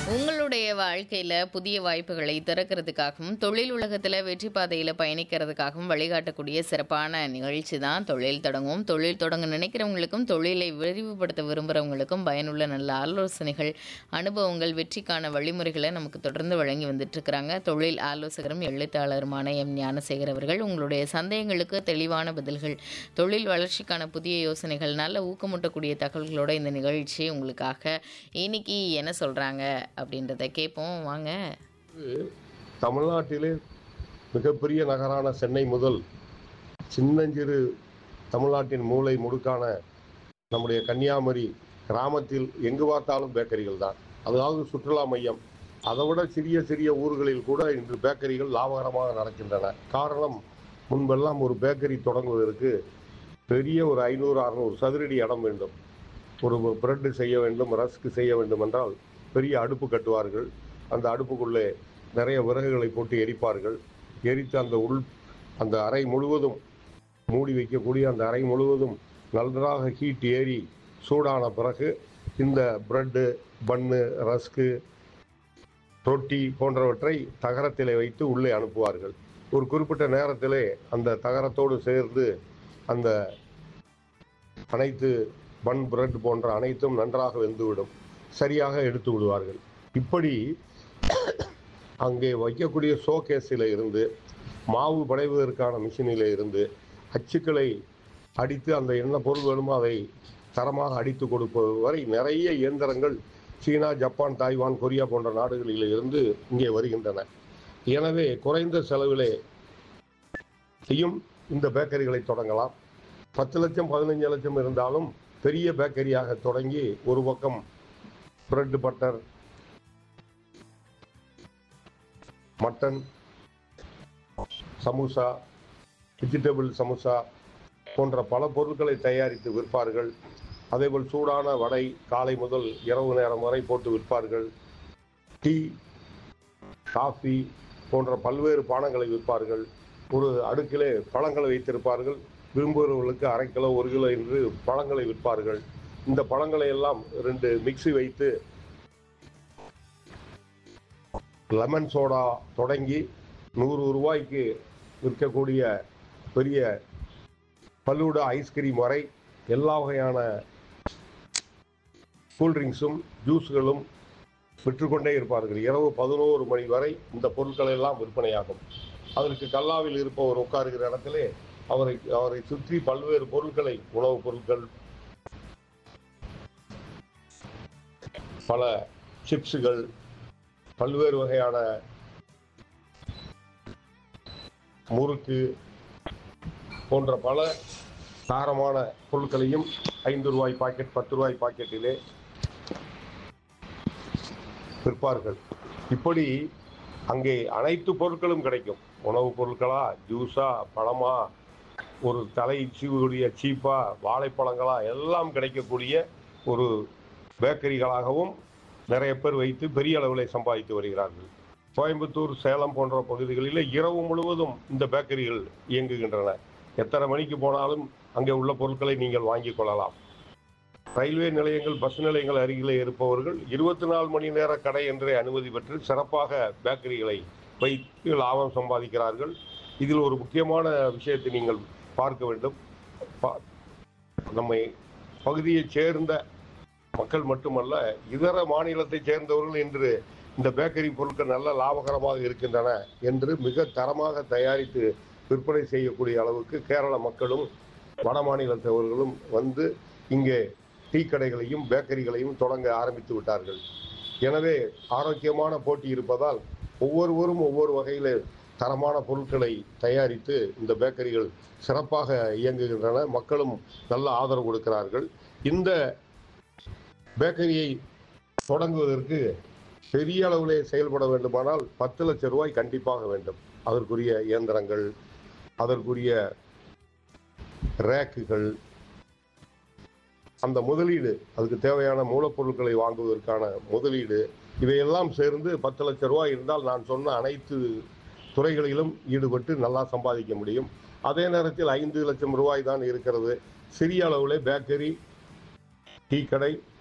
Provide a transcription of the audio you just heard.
உங்களுடைய வாழ்க்கையில புதிய வாய்ப்புகளை திறக்கிறதுக்காகவும், தொழில் உலகத்துல வெற்றி பாதையில பயணிக்கிறதுக்காகவும் வழிகாட்டக்கூடிய சிறப்பான நிகழ்ச்சி தான் தொழில் தொடங்குவோம். தொழில் தொடங்க நினைக்கிறவங்களுக்கும், தொழிலை விரிவுபடுத்த விரும்புறவங்களுக்கும் பயனுள்ள நல்ல ஆலோசனைகள், அனுபவங்கள், வெற்றிக்கான வழிமுறைகளை நமக்கு தொடர்ந்து வழங்கி வந்துட்டுருக்கிறாங்க. தொழில் ஆலோசகரும், எழுத்தாளருமான எம். ஞானசேகர் அவர்கள். உங்களுடைய சந்தேகங்களுக்கு தெளிவான பதில்கள், தொழில் வளர்ச்சிக்கான புதிய யோசனைகள், நல்ல ஊக்கமூட்டக்கூடிய தகவல்களோட இந்த நிகழ்ச்சி உங்களுக்காக. இன்னைக்கு என்ன சொல்றாங்க அப்படின்றத கேட்போம் வாங்க. தமிழ்நாட்டிலே மிகப்பெரிய நகரான சென்னை முதல் சின்னஞ்சிறு தமிழ்நாட்டின் மூலை முடுக்கான நம்முடைய கன்னியாகுமரி கிராமத்தில் எங்கு பார்த்தாலும் பேக்கரிகள் தான் அதாவது சுற்றுலா மையம் அதை விட சிறிய சிறிய ஊர்களில் கூட இன்று பேக்கரிகள் லாபகரமாக நடக்கின்றன காரணம் முன்பெல்லாம் ஒரு பேக்கரி தொடங்குவதற்கு பெரிய ஒரு ஐநூறு அறநூறு சதுரடி இடம் வேண்டும் ஒரு பிரெட்டு செய்ய வேண்டும் ரஸ்க் செய்ய வேண்டும் என்றால் பெரிய அடுப்பு கட்டுவார்கள் அந்த அடுப்புக்குள்ளே நிறைய விறகுகளை போட்டு எரிப்பார்கள் எரித்து அந்த உள் அந்த அறை முழுவதும் மூடி வைக்கக்கூடிய அந்த அறை முழுவதும் நன்றாக ஹீட் ஏறி சூடான பிறகு இந்த பிரெட்டு பன்னு ரஸ்க்கு ரொட்டி போன்றவற்றை தகரத்திலே வைத்து உள்ளே அனுப்புவார்கள் ஒரு குறிப்பிட்ட நேரத்திலே அந்த தகரத்தோடு சேர்ந்து அந்த அனைத்து பன் பிரெட் போன்ற அனைத்தும் நன்றாக வெந்துவிடும் சரியாக எடுத்து விடுவார்கள் இப்படி அங்கே வைக்கக்கூடிய ஷோகேஸில் இருந்து மாவு படைவதற்கான மிஷினில் இருந்து அச்சுக்களை அடித்து அந்த என்ன பொருள் வேணுமோ அதை தரமாக அடித்து கொடுப்பது வரை நிறைய இயந்திரங்கள் சீனா ஜப்பான் தாய்வான் கொரியா போன்ற நாடுகளில் இருந்து இங்கே வருகின்றன எனவே குறைந்த செலவிலே செய்யும் இந்த பேக்கரிகளை தொடங்கலாம் பத்து லட்சம் பதினஞ்சு லட்சம் இருந்தாலும் பெரிய பேக்கரியாக தொடங்கி ஒரு பக்கம் bread butter mutton samosa vegetable samosa போன்ற பல பொருட்களை தயாரித்து விற்பார்கள் அதேபோல் சூடான வடை காலை முதல் இரவு நேரம் வரை போட்டு விற்பார்கள் டீ காஃபி போன்ற பல்வேறு பானங்களை விற்பார்கள் ஒரு அடுக்கிலே பழங்களை வைத்திருப்பார்கள் விரும்புகிறவர்களுக்கு அரை கிலோ ஒரு கிலோ என்று பழங்களை விற்பார்கள் இந்த பழங்களை எல்லாம் ரெண்டு மிக்ஸி வைத்து லெமன் சோடா தொடங்கி நூறு ரூபாய்க்கு விற்கக்கூடிய பெரிய பல்லூடா ஐஸ்கிரீம் வரை எல்லா வகையான கூல்ட்ரிங்க்ஸும் ஜூஸ்களும் விற்றுக்கொண்டே இருப்பார்கள் இரவு பதினோரு மணி வரை இந்த பொருட்கள் எல்லாம் விற்பனையாகும் அதற்கு கல்லாவில் இருப்பவர் உட்காருகிற இடத்திலே அவரை அவரை சுற்றி பல்வேறு பொருட்களை உணவுப் பொருட்கள் பல சிப்ஸுகள் பல்வேறு வகையான முறுக்கு போன்ற பல தாரமான பொருட்களையும் ஐந்து ரூபாய் பாக்கெட் பத்து ரூபாய் பாக்கெட்டிலே விற்பார்கள் இப்படி அங்கே அனைத்து பொருட்களும் கிடைக்கும் உணவுப் பொருட்களா ஜூஸா பழமா ஒரு தலை சீவுடைய சீப்பா வாழைப்பழங்களா எல்லாம் கிடைக்கக்கூடிய ஒரு பேக்கரிகளாகவும் நிறைய பேர் வைத்து பெரிய அளவில் சம்பாதித்து வருகிறார்கள் கோயம்புத்தூர் சேலம் போன்ற பகுதிகளில் இரவு முழுவதும் இந்த பேக்கரிகள் இயங்குகின்றன எத்தனை மணிக்கு போனாலும் அங்கே உள்ள பொருட்களை நீங்கள் வாங்கிக் கொள்ளலாம் ரயில்வே நிலையங்கள் பஸ் நிலையங்கள் அருகிலே இருப்பவர்கள் இருபத்தி நாலு மணி நேர கடை என்றே அனுமதி பெற்று சிறப்பாக பேக்கரிகளை வைத்து லாபம் சம்பாதிக்கிறார்கள் இதில் ஒரு முக்கியமான விஷயத்தை நீங்கள் பார்க்க வேண்டும் பா- நம்மை பகுதியைச் சேர்ந்த மக்கள் மட்டுமல்ல இதர மாநிலத்தைச் சேர்ந்தவர்கள் இன்று இந்த பேக்கரி பொருட்கள் நல்ல லாபகரமாக இருக்கின்றன என்று மிக தரமாக தயாரித்து விற்பனை செய்யக்கூடிய அளவுக்கு கேரள மக்களும் வட மாநிலத்தவர்களும் வந்து இங்கே டீ கடைகளையும் பேக்கரிகளையும் தொடங்க ஆரம்பித்து விட்டார்கள் எனவே ஆரோக்கியமான போட்டி இருப்பதால் ஒவ்வொருவரும் ஒவ்வொரு வகையில் தரமான பொருட்களை தயாரித்து இந்த பேக்கரிகள் சிறப்பாக இயங்குகின்றன மக்களும் நல்ல ஆதரவு கொடுக்கிறார்கள் இந்த பேக்கரியை தொடங்குவதற்கு பெரிய அளவிலே செயல்பட வேண்டுமானால் பத்து லட்சம் ரூபாய் கண்டிப்பாக வேண்டும் அதற்குரிய இயந்திரங்கள் அதற்குரிய ரேக்குகள் அந்த முதலீடு அதுக்கு தேவையான மூலப்பொருட்களை வாங்குவதற்கான முதலீடு இவையெல்லாம் சேர்ந்து பத்து லட்சம் ரூபாய் இருந்தால் நான் சொன்ன அனைத்து துறைகளிலும் ஈடுபட்டு நல்லா சம்பாதிக்க முடியும் அதே நேரத்தில் ஐந்து லட்சம் ரூபாய் தான் இருக்கிறது சிறிய அளவில் பேக்கரி டீ கடை